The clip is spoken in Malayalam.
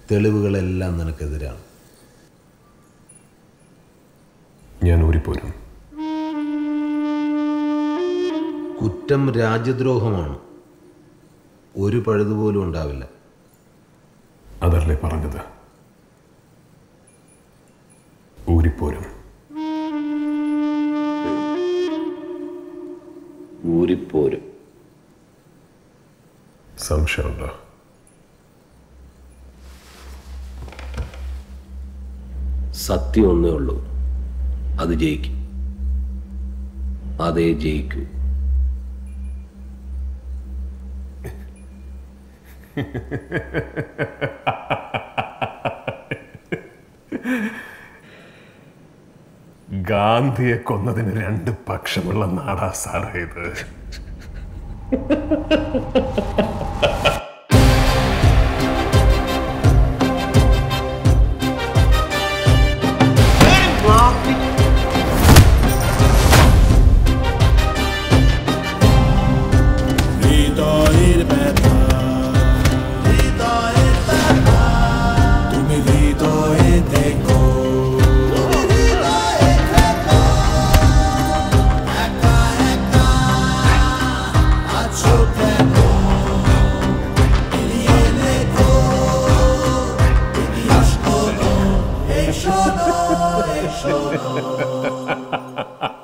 തെളിവുകളെല്ലാം നിനക്കെതിരാണ് ഞാൻ ഊരിപ്പോരും കുറ്റം രാജ്യദ്രോഹമാണ് ഒരു പഴുതുപോലും ഉണ്ടാവില്ല അതല്ലേ പറഞ്ഞത് ഊരിപ്പോരും ഊരിപ്പോരും സംശയമുണ്ടോ സത്യം ഒന്നേ ഉള്ളൂ അത് ജയിക്കും അതേ ജയിക്കൂ ഗാന്ധിയെ കൊന്നതിന് രണ്ട് പക്ഷമുള്ള നാടാ സാറേ ഇത് হৃদয়ের ব্যথা হৃদয়ের ব্যথা তুমি হৃদয়ে দেখো আছো কেন ফিরিয়ে দেখো ইতিহাস হলো এই শোনো এই শোনো